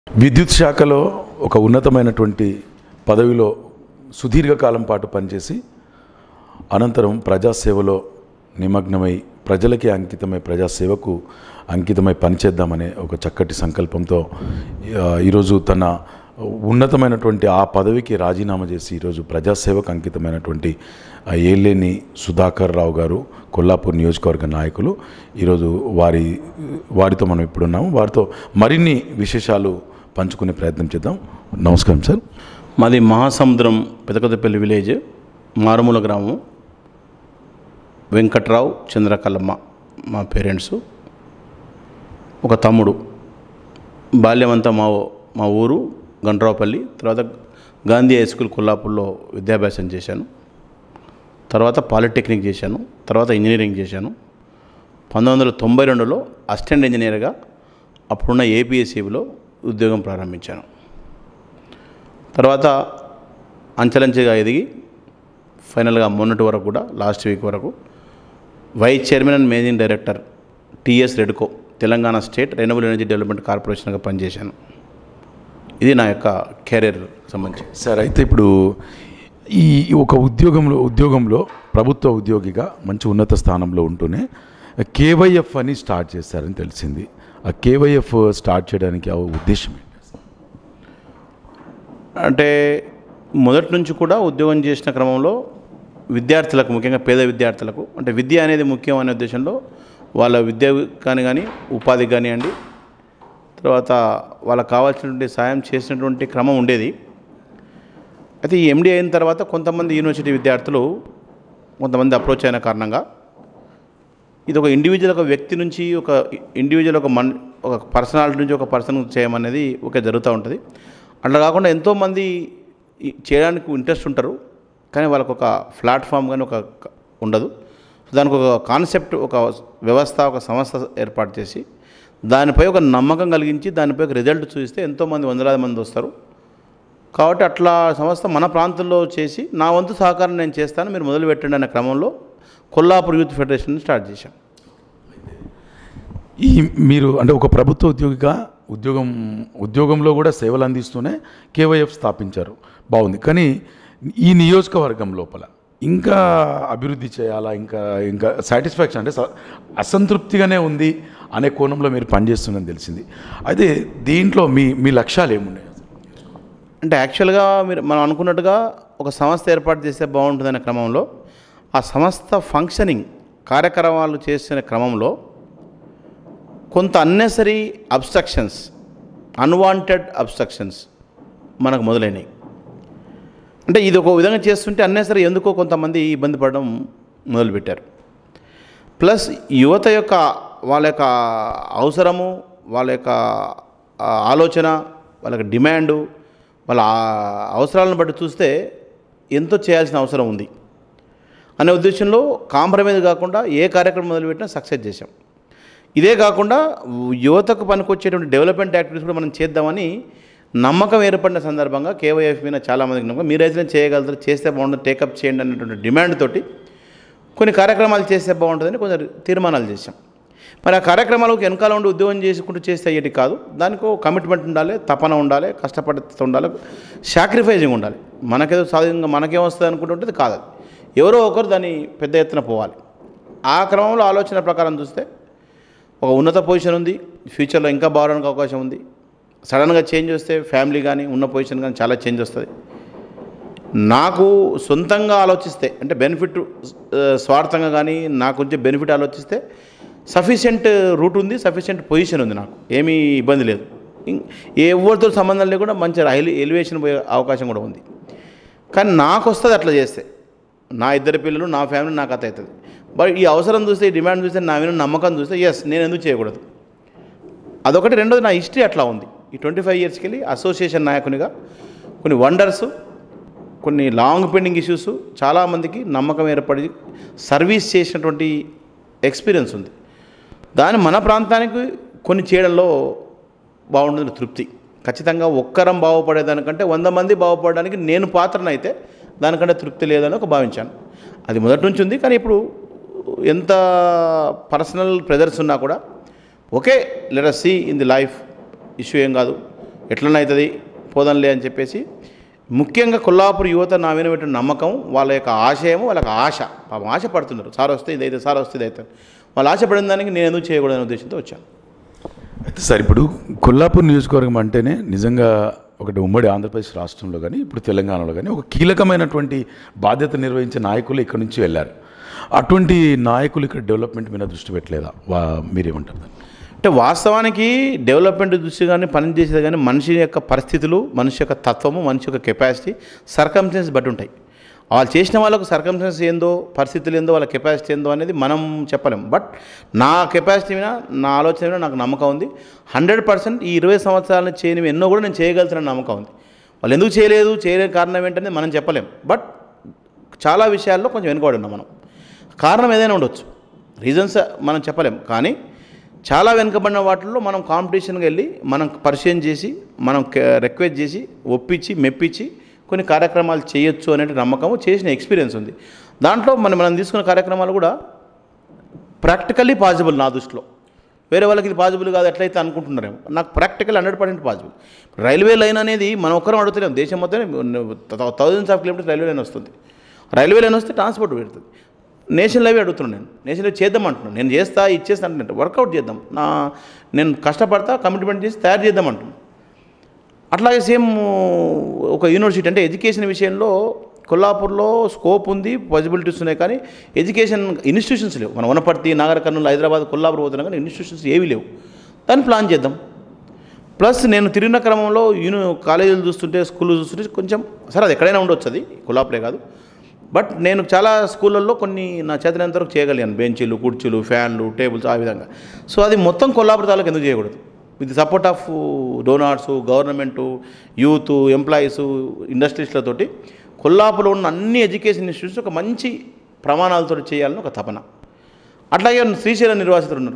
విద్యుత్ శాఖలో ఒక ఉన్నతమైనటువంటి పదవిలో సుదీర్ఘకాలం పాటు పనిచేసి అనంతరం ప్రజాసేవలో నిమగ్నమై ప్రజలకి అంకితమై ప్రజాసేవకు అంకితమై పనిచేద్దామనే ఒక చక్కటి సంకల్పంతో ఆ, ఈరోజు తన ఉన్నతమైనటువంటి ఆ పదవికి రాజీనామా చేసి ఈరోజు ప్రజాసేవకు అంకితమైనటువంటి ఆ, ఏలేని సుధాకర్ రావు గారు కొల్లాపూర్ నియోజకవర్గ నాయకులు ఈరోజు వారి వారితో మనం ఇప్పుడున్నాము వారితో మరిన్ని విశేషాలు పంచుకునే ప్రయత్నం చేద్దాం నమస్కారం సార్ మాది మహాసముద్రం పెదకొత్తపల్లి విలేజ్ మారుమూల గ్రామం వెంకట్రావు చంద్రకల్లమ్మ మా పేరెంట్స్ ఒక తమ్ముడు బాల్యం అంతా మా మా ఊరు గండ్రావుపల్లి తర్వాత గాంధీ హై స్కూల్ కొల్లాపూర్లో విద్యాభ్యాసం చేశాను తర్వాత పాలిటెక్నిక్ చేశాను తర్వాత ఇంజనీరింగ్ చేశాను పంతొమ్మిది వందల తొంభై రెండులో అసిస్టెంట్ ఇంజనీర్గా అప్పుడున్న ఏపీఎస్సీలో ఉద్యోగం ప్రారంభించాను తర్వాత అంచెలంచెగా ఎదిగి ఫైనల్గా మొన్నటి వరకు కూడా లాస్ట్ వీక్ వరకు vice chairman and managing director TS REDCO Telangana state renewable energy development కార్పొరేషన్గా పనిచేశాను ఇది నా యొక్క కెరీర్ సంబంధించి సార్ అయితే ఇప్పుడు ఈ ఒక ఉద్యోగంలో ఉద్యోగంలో ప్రభుత్వ ఉద్యోగిగా మంచి ఉన్నత స్థానంలో ఉంటూనే కేవైఎఫ్ అని స్టార్ట్ చేశారని తెలిసింది ఆ కేవైఎఫ్ స్టార్ట్ చేయడానికి ఆ ఉద్దేశం ఏంటి అంటే మొదటి నుంచి కూడా ఉద్యోగం చేసిన క్రమంలో విద్యార్థులకు ముఖ్యంగా పేద విద్యార్థులకు అంటే విద్య అనేది ముఖ్యం అనే ఉద్దేశంలో వాళ్ళ విద్య కానీ కానీ ఉపాధి కానివ్వండి తర్వాత వాళ్ళకి కావాల్సినటువంటి సాయం చేసినటువంటి క్రమం ఉండేది అయితే ఈ ఎండి అయిన తర్వాత కొంతమంది యూనివర్సిటీ విద్యార్థులు కొంతమంది అప్రోచ్ అయిన కారణంగా ఇది ఒక ఇండివిజువల్ ఒక వ్యక్తి నుంచి ఒక ఇండివిజువల్ ఒక మన్ ఒక పర్సనాలిటీ నుంచి ఒక పర్సన్ చేయమనేది ఒకే జరుగుతూ ఉంటుంది అట్లా కాకుండా ఎంతోమంది ఈ చేయడానికి ఇంట్రెస్ట్ ఉంటారు కానీ వాళ్ళకు ఒక ప్లాట్ఫామ్ కానీ ఒక క- ఉండదు దానికి ఒక కాన్సెప్ట్ ఒక వ్యవస్థ ఒక సంస్థ ఏర్పాటు చేసి దానిపై ఒక నమ్మకం కలిగించి దానిపై ఒక రిజల్ట్ చూస్తే ఎంతోమంది వందలాది మంది వస్తారు కాబట్టి అట్లా సంస్థ మన ప్రాంతంలో చేసి నా వంతు సహకారం నేను చేస్తాను మీరు మొదలు పెట్టండి అనే క్రమంలో కొల్లాపూర్ యూత్ ఫెడరేషన్ స్టార్ట్ చేశాం ఈ మీరు అంటే ఒక ప్రభుత్వ ఉద్యోగిగా ఉద్యోగం ఉద్యోగంలో కూడా సేవలు అందిస్తూనే కేవైఎఫ్ స్థాపించారు బాగుంది కానీ ఈ నియోజకవర్గం లోపల ఇంకా అభివృద్ధి చేయాలా ఇంకా ఇంకా సాటిస్ఫాక్షన్ అంటే స- అసంతృప్తిగానే ఉంది అనే కోణంలో మీరు పనిచేస్తుందని తెలిసింది అయితే దీంట్లో మీ మీ లక్ష్యాలు ఏమున్నాయి అంటే యాక్చువల్గా మీరు మనం అనుకున్నట్టుగా ఒక సంస్థ ఏర్పాటు చేస్తే బాగుంటుందనే క్రమంలో ఆ సంస్థ ఫంక్షనింగ్ కార్యక్రమాలు చేసిన క్రమంలో కొంత అన్నెసరీ అబ్స్ట్రక్షన్స్ అన్వాంటెడ్ అబ్స్ట్రక్షన్స్ మనకు మొదలైనవి అంటే ఇది ఒక విధంగా చేస్తుంటే అన్నెసరీ ఎందుకో కొంతమంది ఇబ్బంది పడడం మొదలుపెట్టారు ప్లస్ యువత యొక్క వాళ్ళ యొక్క అవసరము వాళ్ళ యొక్క ఆ, ఆలోచన వాళ్ళ యొక్క డిమాండు వాళ్ళ ఆ అవసరాలను బట్టి చూస్తే ఎంతో చేయాల్సిన అవసరం ఉంది అనే ఉద్దేశంలో కాంప్రమైజ్ కాకుండా ఏ కార్యక్రమం మొదలుపెట్టినా సక్సెస్ చేశాం ఇదే కాకుండా యువతకు పనికొచ్చేటువంటి డెవలప్మెంట్ యాక్టివిటీస్ కూడా మనం చేద్దామని నమ్మకం ఏర్పడిన సందర్భంగా కేవైఎఫ్ మీద చాలామందికి నమ్మకం మీరైతే చేయగలుగుతారు చేస్తే బాగుంటుంది టేకప్ చేయండి అనేటువంటి డిమాండ్ తోటి కొన్ని కార్యక్రమాలు చేస్తే బాగుంటుందని కొంచెం తీర్మానాలు చేశాం మరి ఆ కార్యక్రమాలకు వెనకాల ఉండి ఉద్యోగం చేసుకుంటూ చేస్తే అయ్యేటి కాదు దానికి కమిట్మెంట్ ఉండాలి తపన ఉండాలి కష్టపడితే ఉండాలి సాక్రిఫైజింగ్ ఉండాలి మనకేదో సాధంగా మనకేం వస్తుంది అనుకుంటుంటే కాదు అది ఎవరో ఒకరు దాన్ని పెద్ద ఎత్తున పోవాలి ఆ క్రమంలో ఆలోచన ప్రకారం చూస్తే ఒక ఉన్నత పొజిషన్ ఉంది ఫ్యూచర్లో ఇంకా బాగడానికి అవకాశం ఉంది సడన్గా చేంజ్ వస్తే ఫ్యామిలీ కానీ ఉన్న పొజిషన్ కానీ చాలా చేంజ్ వస్తుంది నాకు సొంతంగా ఆలోచిస్తే అంటే బెనిఫిట్ ఆ, స్వార్థంగా కానీ నాకు కొంచెం బెనిఫిట్ ఆలోచిస్తే సఫిషియెంట్ రూట్ ఉంది సఫిషియెంట్ పొజిషన్ ఉంది నాకు ఏమీ ఇబ్బంది లేదు ఇం- ఏ ఎవరితో సంబంధం లేకుండా మంచి హైలీ ఎలివేషన్ పోయే అవకాశం కూడా ఉంది కానీ నాకు వస్తుంది అట్లా చేస్తే నా ఇద్దరు పిల్లలు నా ఫ్యామిలీ నాకు అత అవుతుంది బట్ ఈ అవసరం చూస్తే ఈ డిమాండ్ చూస్తే నా మీద నమ్మకం చూస్తే ఎస్ నేను ఎందుకు చేయకూడదు అదొకటి రెండోది నా హిస్టరీ అట్లా ఉంది ఈ ట్వంటీ ఫైవ్ ఇయర్స్కి వెళ్ళి అసోసియేషన్ నాయకునిగా కొన్ని వండర్స్ కొన్ని లాంగ్ పెండింగ్ ఇష్యూస్ చాలామందికి నమ్మకం ఏర్పడి సర్వీస్ చేసినటువంటి ఎక్స్పీరియన్స్ ఉంది దాన్ని మన ప్రాంతానికి కొన్ని చేయడంలో బాగుంటుంది తృప్తి ఖచ్చితంగా ఒక్కరం బాగుపడేదానికంటే వంద మంది బాగుపడడానికి నేను పాత్రనైతే దానికంటే తృప్తి లేదని ఒక భావించాను అది మొదటి నుంచి ఉంది కానీ ఇప్పుడు ఎంత పర్సనల్ ప్రెజర్స్ ఉన్నా కూడా okay let us see in the life issue ఏం కాదు ఎట్లనే అవుతుంది పోదంలే అని చెప్పేసి ముఖ్యంగా కొల్లాపూర్ యువత నా మీద పెట్టిన నమ్మకం వాళ్ళ యొక్క ఆశయం వాళ్ళ యొక్క ఆశ పాపం ఆశ పడుతున్నారు సార్ వస్తే ఇదైతే సార్ వస్తే ఇదైతే వాళ్ళు ఆశపడిన దానికి నేను ఎందుకు చేయకూడదనే ఉద్దేశంతో వచ్చాను అయితే సార్ ఇప్పుడు కొల్లాపూర్ నియోజకవర్గం అంటేనే నిజంగా ఒకటి ఉమ్మడి ఆంధ్రప్రదేశ్ రాష్ట్రంలో కానీ ఇప్పుడు తెలంగాణలో కానీ ఒక కీలకమైనటువంటి బాధ్యత నిర్వహించే నాయకులు ఇక్కడి నుంచి వెళ్ళారు అటువంటి నాయకులు ఇక్కడ డెవలప్మెంట్ మీద దృష్టి పెట్టలేదా వా మీరేమంటారు దాన్ని? అంటే వాస్తవానికి డెవలప్మెంట్ దృష్టి కానీ పని చేసేది కానీ మనిషి యొక్క పరిస్థితులు మనిషి యొక్క తత్వము మనిషి యొక్క కెపాసిటీ సర్కమ్స్టెన్స్ బట్టి ఉంటాయి వాళ్ళు చేసిన వాళ్ళకు సర్కమ్స్టెన్స్ ఏందో పరిస్థితులు ఏందో వాళ్ళ కెపాసిటీ ఏందో అనేది మనం చెప్పలేం బట్ నా కెపాసిటీ మీద నా ఆలోచన మీద నాకు నమ్మకం ఉంది హండ్రెడ్ పర్సెంట్ ఈ ఇరవై సంవత్సరాలను చేయని ఎన్నో కూడా నేను చేయగలుగుతున్న నమ్మకం ఉంది వాళ్ళు ఎందుకు చేయలేదు చేయలేని కారణం ఏంటనేది మనం చెప్పలేం బట్ చాలా విషయాల్లో కొంచెం వెనుకబడి ఉన్నాం మనం కారణం ఏదైనా ఉండొచ్చు రీజన్స్ మనం చెప్పలేం కానీ చాలా వెనుకబడిన వాటిల్లో మనం కాంపిటీషన్కి వెళ్ళి మనం పరిచయం చేసి మనం రిక్వెస్ట్ చేసి ఒప్పించి మెప్పించి కొన్ని కార్యక్రమాలు చేయొచ్చు అనే నమ్మకము చేసిన ఎక్స్పీరియన్స్ ఉంది దాంట్లో మనం మనం తీసుకున్న కార్యక్రమాలు కూడా ప్రాక్టికల్లీ పాసిబుల్ నా దృష్టిలో వేరే వాళ్ళకి ఇది పాసిబుల్ కాదు ఎట్లయితే అనుకుంటున్నారేమో నాకు practical hundred percent possible railway line అనేది మనం ఒక్కరం అడుగుతలేం దేశం మొత్తం thousands of kilometres railway line వస్తుంది రైల్వే లైన్ వస్తే ట్రాన్స్పోర్ట్ పెడుతుంది నేషనల్ హైవే అడుగుతున్నాను నేను నేషనల్ హైవే చేద్దాం అంటున్నాను నేను చేస్తా ఇచ్చేస్తా అంటున్నాను వర్కౌట్ చేద్దాం నా నేను కష్టపడతా కమిట్మెంట్ చేసి తయారు చేద్దాం అంటున్నాను అట్లాగే సేమ్ ఒక యూనివర్సిటీ అంటే ఎడ్యుకేషన్ విషయంలో కొల్లాపూర్లో స్కోప్ ఉంది పాసిబిలిటీస్ ఉన్నాయి కానీ ఎడ్యుకేషన్ ఇన్స్టిట్యూషన్స్ లేవు మన వనపర్తి నాగర్ కర్నూలు హైదరాబాద్ కొల్లాపూర్ పోతున్నాం కానీ ఇన్స్టిట్యూషన్స్ ఏవి లేవు దాన్ని ప్లాన్ చేద్దాం ప్లస్ నేను తిరిగిన క్రమంలో యూని కాలేజీలు చూస్తుంటే స్కూళ్ళు చూస్తుంటే కొంచెం సరే అది ఎక్కడైనా ఉండొచ్చు అది కొల్లాపురే కాదు బట్ నేను చాలా స్కూళ్ళల్లో కొన్ని నా చేతనంత వరకు చేయగలిగాను బెంచీలు కుర్చీలు ఫ్యాన్లు టేబుల్స్ ఆ విధంగా సో అది మొత్తం కొల్లాపుర తాలూకు ఎందుకు చేయకూడదు with support of donors government youth employees ఇండస్ట్రీస్లతోటి కొల్లాపులో ఉన్న అన్ని ఎడ్యుకేషన్ ఇన్స్టిట్యూట్స్ ఒక మంచి ప్రమాణాలతో చేయాలని ఒక తపన అట్లాగే శ్రీశైలం నిర్వాసితులు ఉన్నారు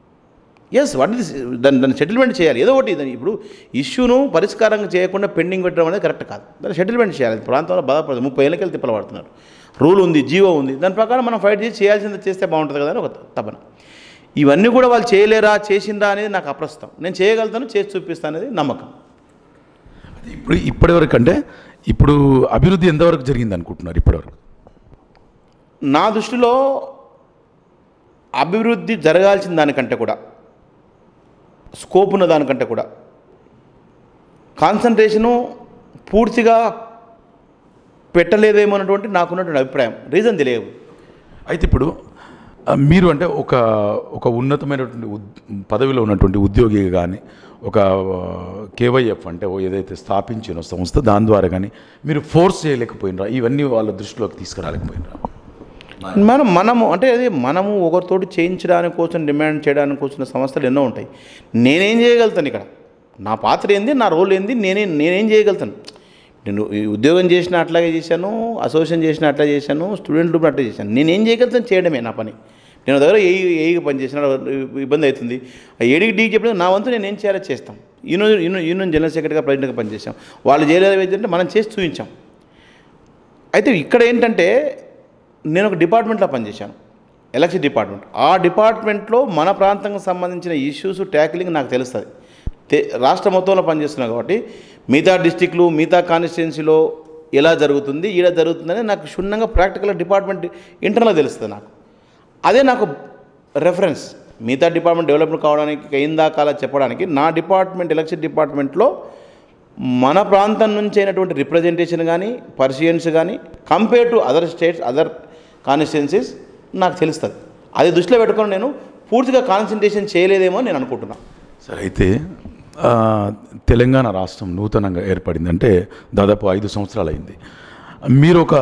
ఎస్ వాట్ ఇస్ దాన్ని దాన్ని సెటిల్మెంట్ చేయాలి ఏదో ఒకటి దాన్ని ఇప్పుడు ఇష్యూను పరిష్కారం చేయకుండా పెండింగ్ పెట్టడం అనేది కరెక్ట్ కాదు దాన్ని సెటిల్మెంట్ చేయాలి ఈ ప్రాంతంలో బాధపడదు ముప్పై ఏళ్ళకెళ్ళి తిప్పలు పడుతున్నారు రూల్ ఉంది జీవో ఉంది దాని ప్రకారం మనం ఫైట్ చేసి చేయాల్సింది చేస్తే బాగుంటుంది కదా అని ఒక తపన ఇవన్నీ కూడా వాళ్ళు చేయలేరా చేసిందా అనేది నాకు అప్రస్తుతం నేను చేయగలుగుతాను చేసి చూపిస్తాను అనేది నమ్మకం ఇప్పుడు ఇప్పటివరకు అంటే ఇప్పుడు అభివృద్ధి ఎంతవరకు జరిగింది అనుకుంటున్నారు ఇప్పటివరకు నా దృష్టిలో అభివృద్ధి జరగాల్సిన దానికంటే కూడా స్కోప్ ఉన్న దానికంటే కూడా కాన్సన్ట్రేషను పూర్తిగా పెట్టలేదేమో అన్నటువంటి నాకున్నటువంటి అభిప్రాయం రీజన్ తెలియదు అయితే ఇప్పుడు ఆ, మీరు అంటే ఒక ఒక ఉన్నతమైనటువంటి ఉద్- పదవిలో ఉన్నటువంటి ఉద్యోగి కానీ ఒక కేవైఎఫ్ అంటే ఓ ఏదైతే స్థాపించిన సంస్థ దాని ద్వారా కానీ మీరు ఫోర్స్ చేయలేకపోయినరా ఇవన్నీ వాళ్ళ దృష్టిలోకి తీసుకురాలేకపోయినరా మనం మనము అంటే అది మనము ఒకరితోటి చేయించడానికి కోసం డిమాండ్ చేయడానికి వచ్చిన సంస్థలు ఎన్నో ఉంటాయి నేనేం చేయగలుగుతాను ఇక్కడ నా పాత్ర ఏంది నా రోల్ ఏంది నేనే నేనేం చేయగలుగుతాను నేను ఈ ఉద్యోగం చేసిన అట్లాగే చేశాను అసోసియేషన్ చేసిన అట్లా చేశాను స్టూడెంట్ గ్రూప్ అట్లా చేశాను నేనేం చేయగలుగుతాను చేయడమే నా పని నేను దగ్గర ఏ ఏఈకి పని చేసిన ఇబ్బంది అవుతుంది ఆ ఏడికి డీకి చెప్పిన నా వంతు నేను ఏం చేయాలో చేస్తాం యూనియన్ యూనియన్ యూనియన్ జనరల్ సెక్రటరీగా ప్రెసిడెంట్గా పనిచేసాం వాళ్ళు చేయలేదు ఏంటంటే మనం చేసి చూపించాం అయితే ఇక్కడ ఏంటంటే నేను ఒక డిపార్ట్మెంట్లో పనిచేశాను ఎలక్షన్ డిపార్ట్మెంట్ ఆ డిపార్ట్మెంట్లో మన ప్రాంతానికి సంబంధించిన ఇష్యూస్ ట్యాకిలింగ్ నాకు తెలుస్తుంది తె- రాష్ట్ర మొత్తంలో పనిచేస్తున్నా కాబట్టి మిగతా డిస్టిక్లు మిగతా కాన్స్టిట్యున్సీలో ఎలా జరుగుతుంది ఈడ జరుగుతుందని నాకు క్షుణ్ణంగా ప్రాక్టికల్ డిపార్ట్మెంట్ ఇంటర్నల్ తెలుస్తుంది నాకు అదే నాకు రెఫరెన్స్ మిగతా డిపార్ట్మెంట్ డెవలప్మెంట్ కావడానికి అయిందా కాలా చెప్పడానికి నా డిపార్ట్మెంట్ ఎలక్షన్ డిపార్ట్మెంట్లో మన ప్రాంతం నుంచి అయినటువంటి రిప్రజెంటేషన్ కానీ పర్సియన్స్ కానీ compare to other states other constituencies నాకు తెలుస్తుంది అది దృష్టిలో పెట్టుకొని నేను పూర్తిగా కాన్సన్ట్రేషన్ చేయలేదేమో అని నేను అనుకుంటున్నాను సరే అయితే ఆ, తెలంగాణ రాష్ట్రం నూతనంగా ఏర్పడింది అంటే దాదాపు ఐదు సంవత్సరాలు అయింది మీరు ఒక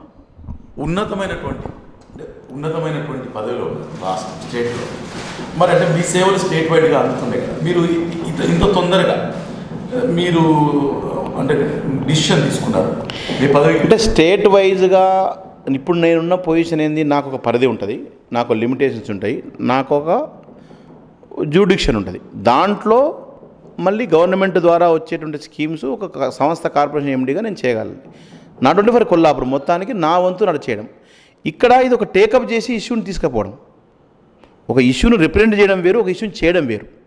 ఉన్నతమైనటువంటి అంటే ఉన్నతమైనటువంటి పదవిలో ఉన్నారు రాష్ట్రం స్టేట్లో మరి అంటే మీ సేవలు స్టేట్ వైడ్గా అందుతుండే కదా మీరు ఇంత ఇంత తొందరగా మీరు అంటే డిసిషన్ తీసుకున్నారు మీ పదవికి అంటే స్టేట్ వైజ్గా ఇప్పుడు నేనున్న పొజిషన్ ఏంది నాకు ఒక పరిధి ఉంటుంది నాకు లిమిటేషన్స్ ఉంటాయి నాకు ఒక జ్యూడిక్షన్ ఉంటుంది దాంట్లో మళ్ళీ గవర్నమెంట్ ద్వారా వచ్చేటువంటి స్కీమ్స్ ఒక క- సంస్థ కార్పొరేషన్ ఎండీగా నేను చేయగలను నాట్ ఓన్లీ ఫర్ కొల్లాపురం మొత్తానికి నా వంతు నడు చేయడం ఇక్కడ ఇది ఒక టేకప్ చేసి ఇష్యూని తీసుకుపోవడం ఒక ఇష్యూను రిప్రజెంట్ చేయడం వేరు ఒక ఇష్యూని చేయడం వేరు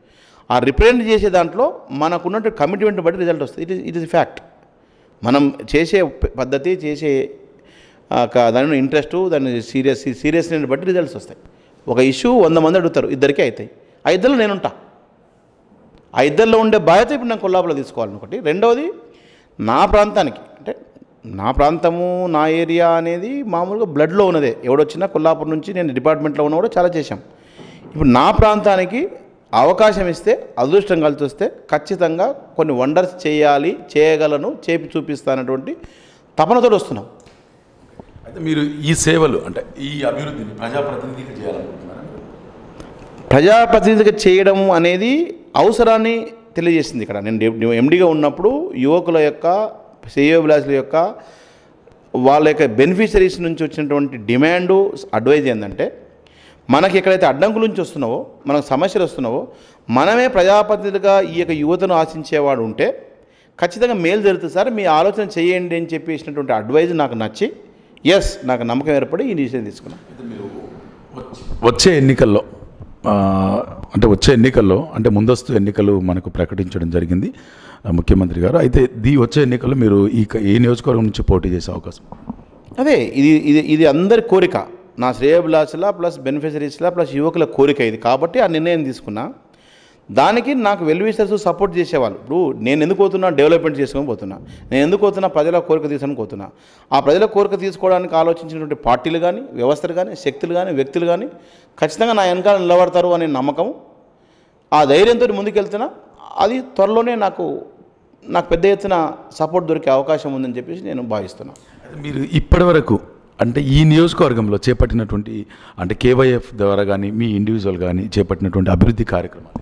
ఆ రిప్రజెంట్ చేసే దాంట్లో మనకున్నట్టు కమిట్మెంట్ బట్టి రిజల్ట్ వస్తుంది it is it is fact మనం చేసే ప- పద్ధతి చేసే ఆ, క- దాని ఇంట్రెస్ట్ దాని సీరియస్ సీరియస్నెస్ బట్టి రిజల్ట్స్ వస్తాయి ఒక ఇష్యూ వంద మంది అడుగుతారు ఇద్దరికే అవుతాయి ఆ ఇద్దరు నేనుంటా ఆ ఇద్దరిలో ఉండే బాధ్యత ఇప్పుడు నేను కొల్లాపులో తీసుకోవాలని ఒకటి రెండవది నా ప్రాంతానికి అంటే నా ప్రాంతము నా ఏరియా అనేది మామూలుగా బ్లడ్లో ఉన్నదే ఎవడొచ్చినా కొల్లాపూర్ నుంచి నేను డిపార్ట్మెంట్లో ఉన్నా కూడా చాలా చేశాం ఇప్పుడు నా ప్రాంతానికి అవకాశం ఇస్తే అదృష్టం కలిసి వస్తే ఖచ్చితంగా కొన్ని వండర్స్ చేయాలి చేయగలను చేపి చూపిస్తానటువంటి తపనతో వస్తున్నాం అయితే మీరు ఈ సేవలు అంటే ఈ అభివృద్ధిని ప్రజాప్రతినిధిగా చేయాలనుకుంటున్నారా ప్రజాప్రతినిధిగా చేయడం అనేది అవసరాన్ని తెలియజేసింది ఇక్కడ నేను ఎండిగా ఉన్నప్పుడు యువకుల యొక్క శ్రేయోభిలాషుల యొక్క వాళ్ళ యొక్క బెనిఫిషరీస్ నుంచి వచ్చినటువంటి డిమాండు అడ్వైజ్ ఏంటంటే మనకి ఎక్కడైతే అడ్డంకుల నుంచి వస్తున్నావో మనకు సమస్యలు వస్తున్నావో మనమే ప్రజాప్రతినిధులుగా ఈ యొక్క యువతను ఆశించేవాడు ఉంటే ఖచ్చితంగా మేలు జరుగుతుంది సార్ మీ ఆలోచన చేయండి అని చెప్పేసినటువంటి అడ్వైజ్ నాకు నచ్చి ఎస్ నాకు నమ్మకం ఏర్పడి ఈ డిసిషన్ తీసుకున్నాను వచ్చే ఎన్నికల్లో ఆ, అంటే వచ్చే ఎన్నికల్లో అంటే ముందస్తు ఎన్నికలు మనకు ప్రకటించడం జరిగింది ఆ, ముఖ్యమంత్రి గారు అయితే దీ వచ్చే ఎన్నికల్లో మీరు ఈ క- ఏ నియోజకవర్గం నుంచి పోటీ చేసే అవకాశం అదే ఇది ఇది ఇది అందరి కోరిక నా శ్రేయభిలాషుల ప్లస్ బెనిఫిషరీస్ల ప్లస్ యువకుల కోరిక ఇది కాబట్టి ఆ నిర్ణయం తీసుకున్నా దానికి నాకు వెల్విషర్స్ సపోర్ట్ చేసేవాళ్ళు ఇప్పుడు నేను ఎందుకు పోతున్నా డెవలప్మెంట్ చేసుకొని పోతున్నా నేను ఎందుకు పోతున్నా ప్రజల కోరిక తీసుకొని పోతున్నా ఆ ప్రజల కోరిక తీసుకోవడానికి ఆలోచించినటువంటి పార్టీలు కానీ వ్యవస్థలు కానీ శక్తులు కానీ వ్యక్తులు కానీ ఖచ్చితంగా నా వెనకాల నిలబడతారు అనే నమ్మకం ఆ ధైర్యంతో ముందుకెళ్తున్నా అది త్వరలోనే నాకు నాకు పెద్ద ఎత్తున సపోర్ట్ దొరికే అవకాశం ఉందని చెప్పేసి నేను భావిస్తున్నాను అయితే మీరు ఇప్పటి వరకు అంటే ఈ నియోజకవర్గంలో చేపట్టినటువంటి అంటే కేవైఎఫ్ ద్వారా కానీ మీ ఇండివిజువల్ కానీ చేపట్టినటువంటి అభివృద్ధి కార్యక్రమాలు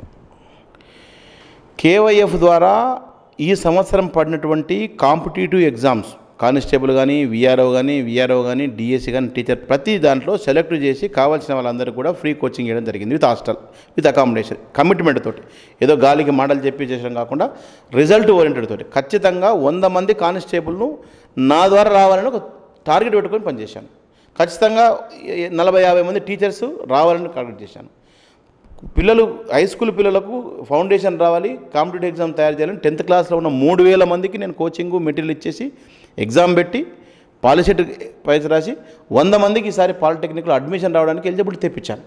కేవైఎఫ్ ద్వారా ఈ సంవత్సరం పడినటువంటి కాంపిటేటివ్ ఎగ్జామ్స్ కానిస్టేబుల్ కానీ విఆర్ఓ కానీ విఆర్ఓ కానీ డిఎస్సి కానీ టీచర్ ప్రతి దాంట్లో సెలెక్ట్ చేసి కావాల్సిన వాళ్ళందరూ కూడా ఫ్రీ కోచింగ్ ఇవ్వడం జరిగింది with hostel with accommodation commitment తోటి ఏదో గాలికి మాటలు చెప్పి చేసడం కాకుండా రిజల్ట్ ఓరియంటెడ్ తోటి ఖచ్చితంగా వంద మంది కానిస్టేబుల్ను నా ద్వారా రావాలని ఒక టార్గెట్ పెట్టుకొని పనిచేశాను ఖచ్చితంగా ఏ- నలభై యాభై మంది టీచర్స్ రావాలని టార్గెట్ చేశాను పిల్లలు హై స్కూల్ పిల్లలకు ఫౌండేషన్ రావాలి కాంపిటేటివ్ ఎగ్జామ్ తయారు చేయాలని టెన్త్ క్లాస్లో ఉన్న మూడు వేల మందికి నేను కోచింగ్ మెటీరియల్ ఇచ్చేసి ఎగ్జామ్ పెట్టి పాలిసెట్ పైస రాసి వంద మందికి ఈసారి పాలిటెక్నిక్లో అడ్మిషన్ రావడానికి ఎలిజిబిలిటీ తెప్పించాను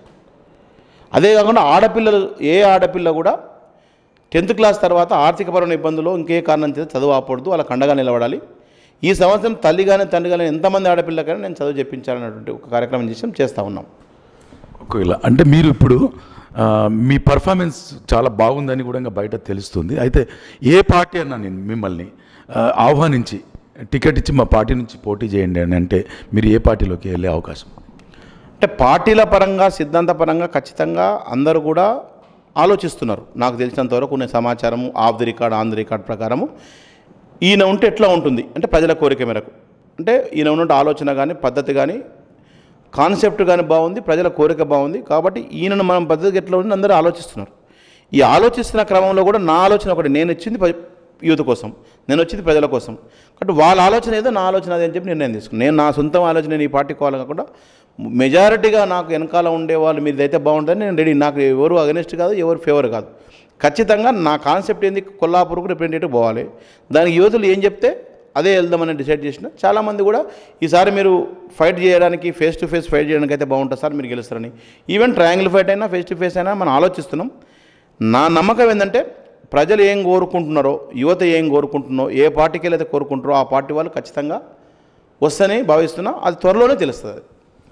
అదే కాకుండా ఆడపిల్లలు ఏ ఆడపిల్ల కూడా టెన్త్ క్లాస్ తర్వాత ఆర్థికపరమైన ఇబ్బందులు ఇంకే కారణం చేత చదువు ఆపకూడదు వాళ్ళకి అండగా నిలబడాలి ఈ సంవత్సరం తల్లి కానీ తండ్రి కానీ ఎంతమంది ఆడపిల్లకైనా నేను చదువు చెప్పించాలన్నటువంటి ఒక కార్యక్రమం చేసి చేస్తూ ఉన్నాం ఒకవేళ అంటే మీరు ఇప్పుడు ఆ, మీ పర్ఫార్మెన్స్ చాలా బాగుందని కూడా ఇంకా బయట తెలుస్తుంది అయితే ఏ పార్టీ అన్నా నేను మిమ్మల్ని ఆ, ఆహ్వానించి టికెట్ ఇచ్చి మా పార్టీ నుంచి పోటీ చేయండి అని అంటే మీరు ఏ పార్టీలోకి వెళ్ళే అవకాశం అంటే పార్టీల పరంగా సిద్ధాంత పరంగా ఖచ్చితంగా అందరూ కూడా ఆలోచిస్తున్నారు నాకు తెలిసినంత వరకు ఉన్న సమాచారము off the record on the record ప్రకారము ఈయన ఉంటే ఎట్లా ఉంటుంది అంటే ప్రజల కోరిక మేరకు అంటే ఈయన ఉన్న ఆలోచన కానీ పద్ధతి కానీ కాన్సెప్ట్ కానీ బాగుంది ప్రజల కోరిక బాగుంది కాబట్టి ఈయనను మనం పద్ధతికి ఎట్లా ఉంది అందరూ ఆలోచిస్తున్నారు ఈ ఆలోచిస్తున్న క్రమంలో కూడా నా ఆలోచన ఒకటి నేను వచ్చింది ప్ర- యూత్ కోసం నేను వచ్చింది ప్రజల కోసం కాబట్టి వాళ్ళ ఆలోచన ఏదో నా ఆలోచన అదే అని చెప్పి నిర్ణయం తీసుకున్నాను నేను నా సొంతం ఆలోచన నేను ఈ పార్టీ కావాలి కాకుండా మెజారిటీగా నాకు వెనకాల ఉండే వాళ్ళు మీది అయితే బాగుంటుందని నేను రెడీ నాకు ఎవరు అగెనిస్ట్ కాదు ఎవరు ఫేవర్ కాదు ఖచ్చితంగా నా కాన్సెప్ట్ ఏంది కొల్లాపూర్కు రిప్రజెంటేటివ్ పోవాలి దానికి యువతులు ఏం చెప్తే అదే వెళ్దామని డిసైడ్ చేసిన చాలామంది కూడా ఈసారి మీరు ఫైట్ చేయడానికి ఫేస్ టు ఫేస్ ఫైట్ చేయడానికి అయితే బాగుంటుంది సార్ మీరు గెలుస్తారని ఈవెన్ ట్రయాంగిల్ ఫైట్ అయినా ఫేస్ టు ఫేస్ అయినా మనం ఆలోచిస్తున్నాం నా నమ్మకం ఏంటంటే ప్రజలు ఏం కోరుకుంటున్నారో యువత ఏం కోరుకుంటున్నారో ఏ పార్టీకి అయితే కోరుకుంటారో ఆ పార్టీ వాళ్ళు ఖచ్చితంగా వస్తేనే భావిస్తున్నా అది త్వరలోనే తెలుస్తుంది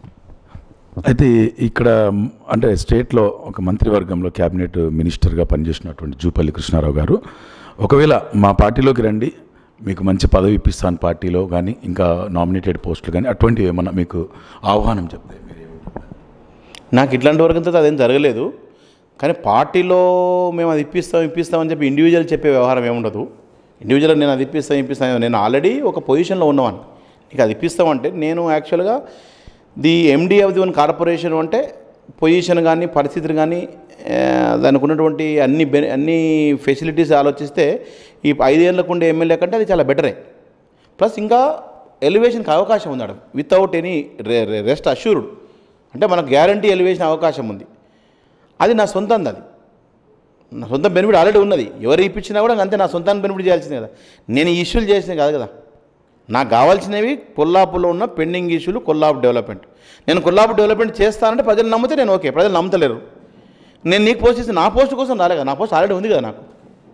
అయితే ఇక్కడ మ్, అంటే స్టేట్లో ఒక మంత్రివర్గంలో క్యాబినెట్ మినిస్టర్గా పనిచేసినటువంటి జూపల్లి కృష్ణారావు గారు ఒకవేళ మా పార్టీలోకి రండి మీకు మంచి పదవి ఇప్పిస్తాను పార్టీలో కానీ ఇంకా నామినేటెడ్ పోస్టులు కానీ అటువంటివి ఏమన్నా మీకు ఆహ్వానం చెప్తే మీరు ఏమంటారు? నాకు ఇట్లాంటి వరకు అంతా అదేం జరగలేదు కానీ పార్టీలో మేము అది ఇప్పిస్తాం ఇప్పిస్తామని చెప్పి ఇండివిజువల్ చెప్పే వ్యవహారం ఏముండదు ఇండివిజువల్ నేను అది ఇప్పిస్తాం ఇప్పిస్తాను నేను ఆల్రెడీ ఒక పొజిషన్లో ఉన్నవాడిని నీకు అది ఇప్పిస్తామంటే నేను యాక్చువల్గా the MD of the one corporation అంటే పొజిషన్ కానీ పరిస్థితులు కానీ ఆ, దానికి ఉన్నటువంటి అన్ని బె అన్ని ఫెసిలిటీస్ ఆలోచిస్తే ఈ ఐదేళ్లకు ఉండే ఎమ్మెల్యే కంటే అది చాలా బెటరే ప్లస్ ఇంకా ఎలివేషన్కి అవకాశం ఉంది అక్కడ వితౌట్ ఎనీ రెస్ట్ అష్యూర్డ్ అంటే మనకు గ్యారంటీ ఎలివేషన్ అవకాశం ఉంది అది నా సొంతంది అది నా సొంత బెనిఫిట్ ఆల్రెడీ ఉన్నది ఎవరు ఇప్పించినా కూడా అంతే నా సొంతానికి బెనిఫిట్ చేయాల్సిందే కదా నేను ఈ ఇష్యూలు చేసినవి కాదు కదా నాకు కావాల్సినవి కొల్లాపులో ఉన్న పెండింగ్ ఇష్యూలు కొల్లాపు డెవలప్మెంట్ నేను కొల్లాపు డెవలప్మెంట్ చేస్తానంటే ప్రజలు నమ్మితే నేను ఓకే ప్రజలు నమ్ముతలేరు నేను నీకు పోస్ట్ చేసి నా పోస్ట్ కోసం రాలే కదా నా పోస్ట్ ఆల్రెడీ ఉంది కదా నాకు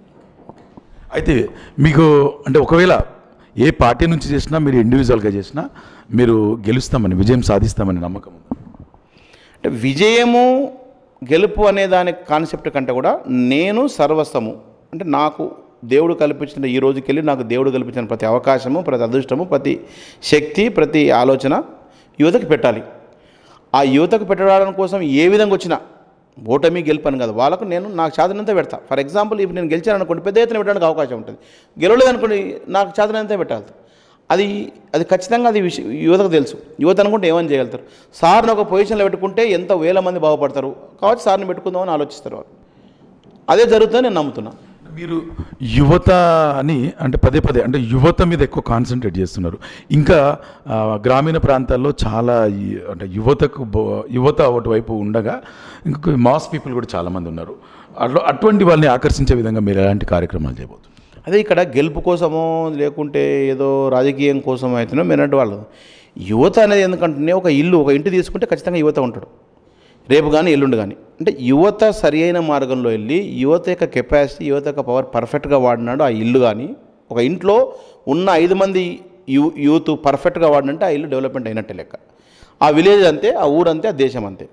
అయితే మీకు అంటే ఒకవేళ ఏ పార్టీ నుంచి చేసినా మీరు ఇండివిజువల్గా చేసినా మీరు గెలుస్తామని విజయం సాధిస్తామని నమ్మకం ఉందా అంటే విజయము గెలుపు అనే దాని కాన్సెప్ట్ కంటే కూడా నేను సర్వస్వము అంటే నాకు దేవుడు కల్పించిన ఈ రోజుకెళ్ళి నాకు దేవుడు కల్పించిన ప్రతి అవకాశము ప్రతి అదృష్టము ప్రతి శక్తి ప్రతి ఆలోచన యువతకు పెట్టాలి ఆ యువతకు పెట్టడం కోసం ఏ విధంగా వచ్చినా ఓటమి గెలుపని కాదు వాళ్ళకు నేను నాకు చాదనంతా పెడతా ఫర్ ఎగ్జాంపుల్ ఇప్పుడు నేను గెలిచాను అనుకోండి పెద్ద ఎత్తున పెట్టడానికి అవకాశం ఉంటుంది గెలవలేదు అనుకోండి నాకు చాదనంతా పెట్టాలి అది అది ఖచ్చితంగా అది విష యువతకు తెలుసు యువత అనుకుంటే ఏమని చేయగలుగుతారు సార్ని ఒక పొజిషన్లో పెట్టుకుంటే ఎంత వేల మంది బాగుపడతారు కాబట్టి సార్ని పెట్టుకుందామని ఆలోచిస్తారు వాళ్ళు అదే జరుగుతుందని నేను నమ్ముతున్నా మీరు యువత అని అంటే పదే పదే అంటే యువత మీద ఎక్కువ కాన్సన్ట్రేట్ చేస్తున్నారు ఇంకా ఆ, గ్రామీణ ప్రాంతాల్లో చాలా ఈ- అంటే యువతకు బో- యువత ఒకటివైపు ఉండగా ఇంకొక మాస్ పీపుల్ కూడా చాలామంది ఉన్నారు అట్లా అటువంటి వాళ్ళని ఆకర్షించే విధంగా మీరు ఎలాంటి కార్యక్రమాలు చేయబోతున్నారు అదే ఇక్కడ గెలుపు కోసమో లేకుంటే ఏదో రాజకీయం కోసం అవుతున్నా మీరంటే వాళ్ళు యువత అనేది ఎందుకంటే ఒక ఇల్లు ఒక ఇంటి తీసుకుంటే ఖచ్చితంగా యువత ఉంటాడు రేపు కానీ ఎల్లుండి కానీ అంటే యువత సరి అయిన మార్గంలో వెళ్ళి యువత యొక్క కెపాసిటీ యువత యొక్క పవర్ పర్ఫెక్ట్గా వాడినాడు ఆ ఇల్లు కానీ ఒక ఇంట్లో ఉన్న ఐదు మంది యూ యూత్ పర్ఫెక్ట్గా వాడినంటే ఆ ఇల్లు డెవలప్మెంట్ అయినట్టే లెక్క ఆ విలేజ్ అంతే ఆ ఊరు అంతే ఆ దేశం అంతే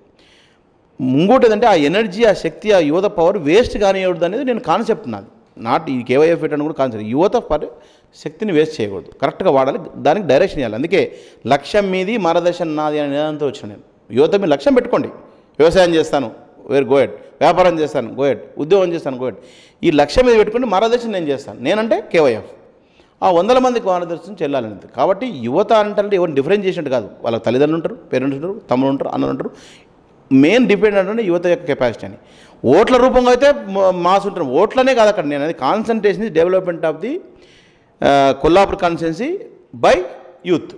ఇంకోటి ఏంటంటే ఆ ఎనర్జీ ఆ శక్తి ఆ యువత పవర్ వేస్ట్ కానివ్వద్దు అనేది నేను కాన్సెప్ట్ నాది నాట్ ఈ కేవైఎఫ్ అని కూడా కాన్సెప్ట్ యువత పర్ శక్తిని వేస్ట్ చేయకూడదు కరెక్ట్గా వాడాలి దానికి డైరెక్షన్ ఇవ్వాలి అందుకే లక్ష్యం మీది మార్గదర్శనం నాది అనే నిదానంతో వచ్చాను నేను యువత మీరు లక్ష్యం పెట్టుకోండి వ్యవసాయం చేస్తాను వేరు గోయడ్ వ్యాపారం చేస్తాను గోయడ్ ఉద్యోగం చేస్తాను గోయడ్ ఈ లక్ష్యం మీద పెట్టుకుని మార్గదర్శనం నేను చేస్తాను నేనంటే కేవైఎఫ్ ఆ వందల మందికి మార్గదర్శనం చెల్లాలని కాబట్టి యువత అంటే ఎవరు డిఫరెన్స్ చేసినట్టు కాదు వాళ్ళ తల్లిదండ్రులు ఉంటారు పేరెంట్స్ ఉంటారు తమ్ముడు ఉంటారు అన్నలు ఉంటారు మెయిన్ డిపెండ్ అంటే యువత యొక్క కెపాసిటీ అని ఓట్ల రూపంగా అయితే మ- మాస్ ఉంటారు ఓట్లనే కాదు అక్కడ నేను అది concentration development of the Kollapur constituency by youth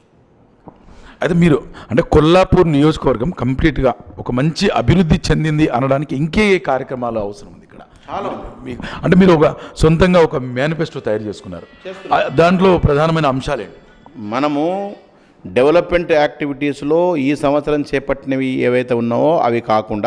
అయితే మీరు అంటే కొల్లాపూర్ నియోజకవర్గం కంప్లీట్గా ఒక మంచి అభివృద్ధి చెందింది అనడానికి ఇంకే ఏ కార్యక్రమాలు అవసరం ఉంది ఇక్కడ చాలా మీకు అంటే మీరు ఒక సొంతంగా ఒక మేనిఫెస్టో తయారు చేసుకున్నారు ఆ, దాంట్లో ప్రధానమైన అంశాలు ఏంటి మనము డెవలప్మెంట్ యాక్టివిటీస్లో ఈ సంవత్సరం చేపట్టినవి ఏవైతే ఉన్నావో అవి కాకుండా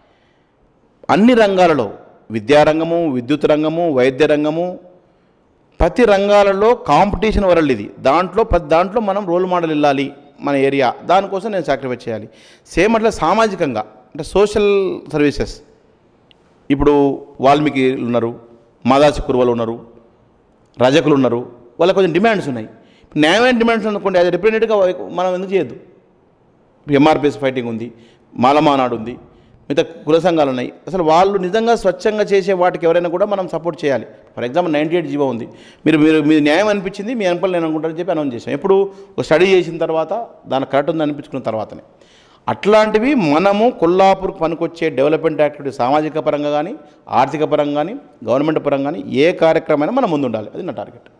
అన్ని రంగాలలో విద్యారంగము విద్యుత్ రంగము వైద్య రంగము ప్రతి రంగాలలో కాంపిటీషన్ వరల్డ్ ఇది దాంట్లో ప్రతి దాంట్లో మనం రోల్ మోడల్ వెళ్ళాలి మన ఏరియా దానికోసం నేను సాక్రిఫైస్ చేయాలి సేమ్ అట్లా సామాజికంగా అంటే సోషల్ సర్వీసెస్ ఇప్పుడు వాల్మీకి ఉన్నారు మాదాసి కురువలు ఉన్నారు రజకులు ఉన్నారు వాళ్ళకి కొంచెం డిమాండ్స్ ఉన్నాయి న్యాయమైన డిమాండ్స్ అనుకోండి అది రిప్రజెంటేటివ్గా మనం ఎందుకు చేయొద్దు ఎంఆర్పిఎస్ ఫైటింగ్ ఉంది మాలమానాడు ఉంది మిగతా కుల సంఘాలు ఉన్నాయి అసలు వాళ్ళు నిజంగా స్వచ్ఛంగా చేసే వాటికి ఎవరైనా కూడా మనం సపోర్ట్ చేయాలి for example ninety eight GO ఉంది మీరు మీరు మీరు న్యాయం అనిపించింది మీ అనుపలు నేను అనుకుంటానని చెప్పి అనౌన్స్ చేశాం ఎప్పుడు ఒక స్టడీ చేసిన తర్వాత దాని కరెక్ట్ ఉంది అనిపించుకున్న తర్వాతనే అట్లాంటివి మనము కొల్లాపూర్ పనికొచ్చే డెవలప్మెంట్ యాక్టివిటీ సామాజిక పరంగా కానీ ఆర్థిక పరంగా కానీ గవర్నమెంట్ పరంగా కానీ ఏ కార్యక్రమైనా మనం ముందు ఉండాలి అది నా టార్గెట్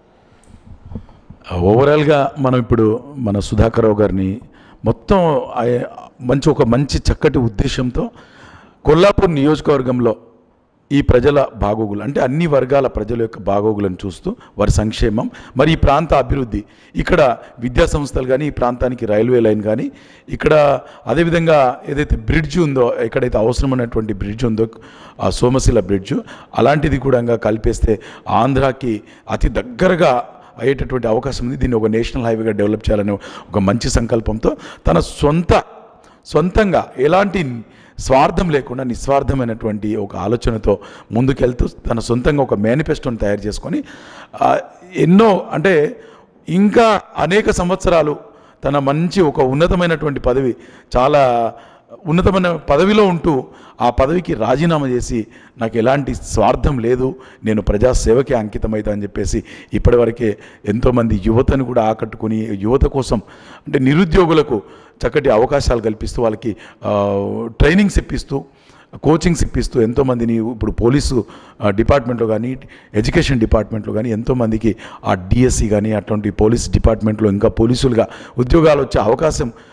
ఓవరాల్గా మనం ఇప్పుడు మన సుధాకర్ రావు గారిని మొత్తం ఆయ- మంచి ఒక మంచి చక్కటి ఉద్దేశంతో కొల్లాపూర్ నియోజకవర్గంలో ఈ ప్రజల బాగోగులు అంటే అన్ని వర్గాల ప్రజల యొక్క బాగోగులను చూస్తూ వారి సంక్షేమం మరి ఈ ప్రాంత అభివృద్ధి ఇక్కడ విద్యా సంస్థలు కానీ ఈ ప్రాంతానికి రైల్వే లైన్ కానీ ఇక్కడ అదేవిధంగా ఏదైతే బ్రిడ్జ్ ఉందో ఎక్కడైతే అవసరమైనటువంటి బ్రిడ్జ్ ఉందో ఆ సోమశిల బ్రిడ్జ్ అలాంటిది కూడా కలిపేస్తే ఆంధ్రాకి అతి దగ్గరగా అయ్యేటటువంటి అవకాశం ఉంది దీన్ని ఒక నేషనల్ హైవేగా డెవలప్ చేయాలనే ఒక మంచి సంకల్పంతో తన సొంత సొంతంగా ఎలాంటి స్వార్థం లేకుండా నిస్వార్థమైనటువంటి ఒక ఆలోచనతో ముందుకెళ్తూ తన సొంతంగా ఒక మేనిఫెస్టోని తయారు చేసుకొని ఆ, ఎన్నో అంటే ఇంకా అనేక సంవత్సరాలు తన మంచి ఒక ఉన్నతమైనటువంటి పదవి చాలా ఉన్నతమైన పదవిలో ఉంటూ ఆ పదవికి రాజీనామా చేసి నాకు ఎలాంటి స్వార్థం లేదు నేను ప్రజాసేవకే అంకితమైతా అని చెప్పేసి ఇప్పటివరకే ఎంతోమంది యువతను కూడా ఆకట్టుకుని యువత కోసం అంటే నిరుద్యోగులకు చక్కటి అవకాశాలు కల్పిస్తూ వాళ్ళకి ఆ, ట్రైనింగ్స్ ఇప్పిస్తూ కోచింగ్స్ ఇప్పిస్తూ ఎంతోమందిని ఇప్పుడు పోలీసు ఆ, డిపార్ట్మెంట్లో కానీ ఎడ్యుకేషన్ డిపార్ట్మెంట్లో కానీ ఎంతోమందికి ఆ డిఎస్సి కానీ అటువంటి పోలీస్ డిపార్ట్మెంట్లో ఇంకా పోలీసులుగా ఉద్యోగాలు వచ్చే అవకాశం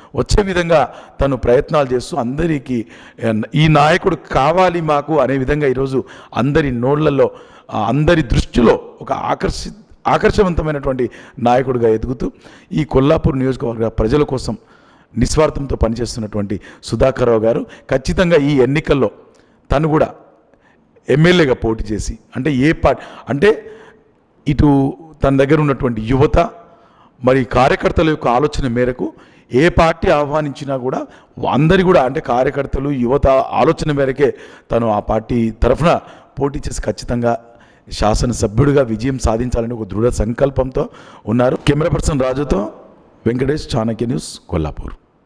వచ్చే విధంగా తను ప్రయత్నాలు చేస్తూ అందరికీ ఆ, ఈ నాయకుడు కావాలి మాకు అనే విధంగా ఈరోజు అందరి నోళ్లలో ఆ, అందరి దృష్టిలో ఒక ఆకర్షి ఆకర్షవంతమైనటువంటి నాయకుడిగా ఎదుగుతూ ఈ కొల్లాపూర్ నియోజకవర్గ ప్రజల కోసం నిస్వార్థంతో పనిచేస్తున్నటువంటి సుధాకర్ రావు గారు ఖచ్చితంగా ఈ ఎన్నికల్లో తను కూడా ఎమ్మెల్యేగా పోటీ చేసి అంటే ఏ పార్టీ అంటే ఇటు తన దగ్గర ఉన్నటువంటి యువత మరి కార్యకర్తల యొక్క ఆలోచన మేరకు ఏ పార్టీ ఆహ్వానించినా కూడా అందరి కూడా అంటే కార్యకర్తలు యువత ఆలోచన మేరకే తను ఆ పార్టీ తరఫున పోటీ చేసి ఖచ్చితంగా శాసనసభ్యుడిగా విజయం సాధించాలని ఒక దృఢ సంకల్పంతో ఉన్నారు కెమెరా పర్సన్ రాజుతో వెంకటేష్ చాణక్య న్యూస్ కొల్లాపూర్